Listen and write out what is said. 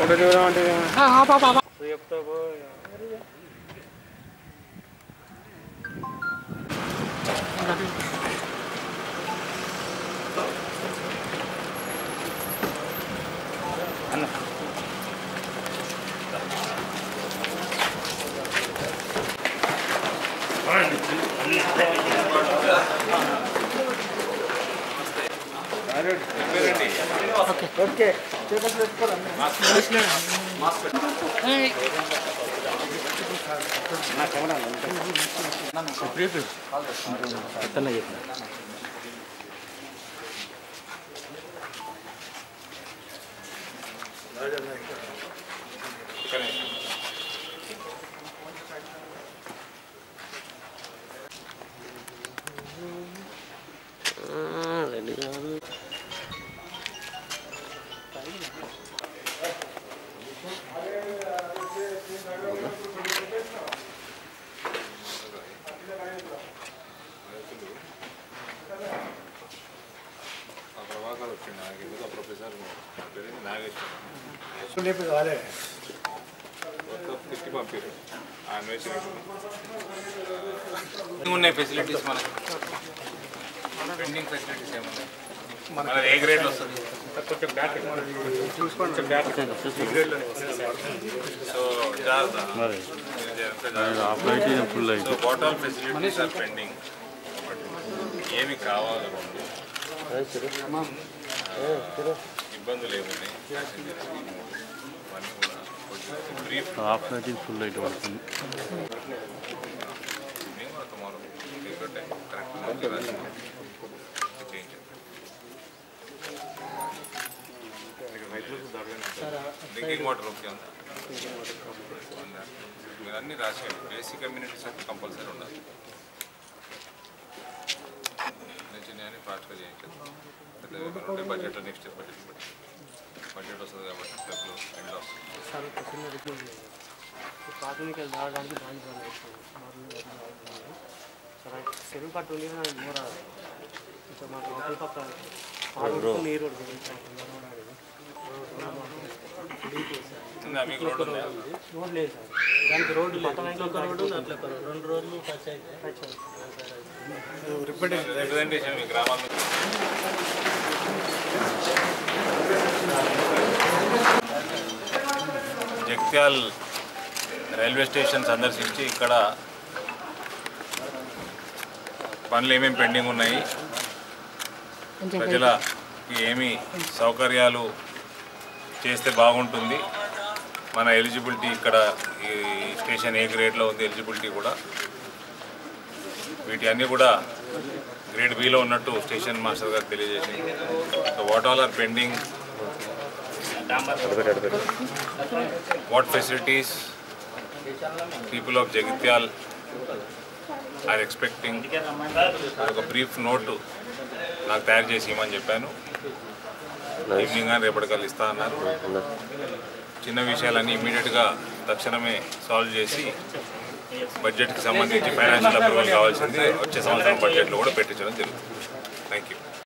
Photo చూడమంటే చెప్తావు okay Prabhakar వచ్చిండు నాకు ఎందుకు ప్రొఫెసర్ నాగేశ్వర మొత్తం తిట్టి పంపారు ఆయన వేసినట్టు ఉన్నాయి ఫెసిలిటీస్ మనకి పెండింగ్ ఫెసిలిటీస్ ఏమున్నాయి మన ఏ గ్రేడ్ వస్తుంది కొంచెం బ్యాక్ చూసుకోండి కొంచెం బ్యాక్ సో జాగ్రత్త full so what all facilities are pending ఏమి కావాలి ఇబ్బందులు ఏమున్నాయి ఇవన్నీ కూడా కొంచెం brief half night full light పడుతుంది నేను కూడా tomorrow take time correct drinking water okay ఉందా ఉందా? మీరు అన్ని రాసేయండి బేసిక్ కమ్యూనిటీస్ అయితే కంపల్సరీ ఉండాలి చిన్న చిన్న ఫాస్ట్గా చేయించండి పెద్ద ఉంటే బడ్జెట్లో నెక్స్ట్ ఇయర్ బడ్జెట్ బట్టి బడ్జెట్ వస్తుంది కాబట్టి డబ్బులు ఎండ్ వస్తుంది సార్ ఒక చిన్న రిక్వెస్ట్ చేయండి. ఈ ప్రాథమిక తాగడానికి బాగా ఇబ్బంది అవుతుంది. మార్నింగ్ టైం తాగుతుంది. సార్ ఆ చెరువు కట్టు ఉంది కానీ అది మోర కొంచెం మాకు లోపల పక్క ఆరు నీరు ఉంటుంది. ఉందా మీకు రోడ్డు ఉందా రోడ్ లేదు సార్ దానికి రోడ్డు లేదు ఇంకొక రోడ్డు ఉంది, అట్లా ఒక రోడ్డు. రెండు రోడ్లు టచ్ అయితే టచ్ అవుతుంది రిప్రజెంటేషన్ మీ గ్రామాల్లో జగిత్యాల్ రైల్వే స్టేషన్ సందర్శించి ఇక్కడ పనులు ఏమేమి పెండింగ్ ఉన్నాయి ప్రజలకి ఏమి సౌకర్యాలు చేస్తే బాగుంటుంది మన ఎలిజిబిలిటీ ఇక్కడ ఈ స్టేషన్ ఏ గ్రేడ్లో ఉంది ఎలిజిబిలిటీ కూడా వీటి అన్నీ కూడా గ్రేడ్ బిలో ఉన్నట్టు స్టేషన్ మాస్టర్ గారు తెలియజేసింది so what all are pending what facilities people of Jagtial are expecting ఒక బ్రీఫ్ నోట్ నాకు తయారు చేసి ఇవ్వమని చెప్పాను ఈవినింగ్ అని రేపటికల్లా ఇస్తా అన్నారు చిన్న విషయాలన్నీ ఇమీడియట్గా తక్షణమే సాల్వ్ చేసి బడ్జెట్కి సంబంధించి ఫైనాన్షియల్ అప్రూవల్ కావాల్సింది వచ్చే సంవత్సరం బడ్జెట్లో కూడా పెట్టించడం జరుగుతుంది థ్యాంక్ యూ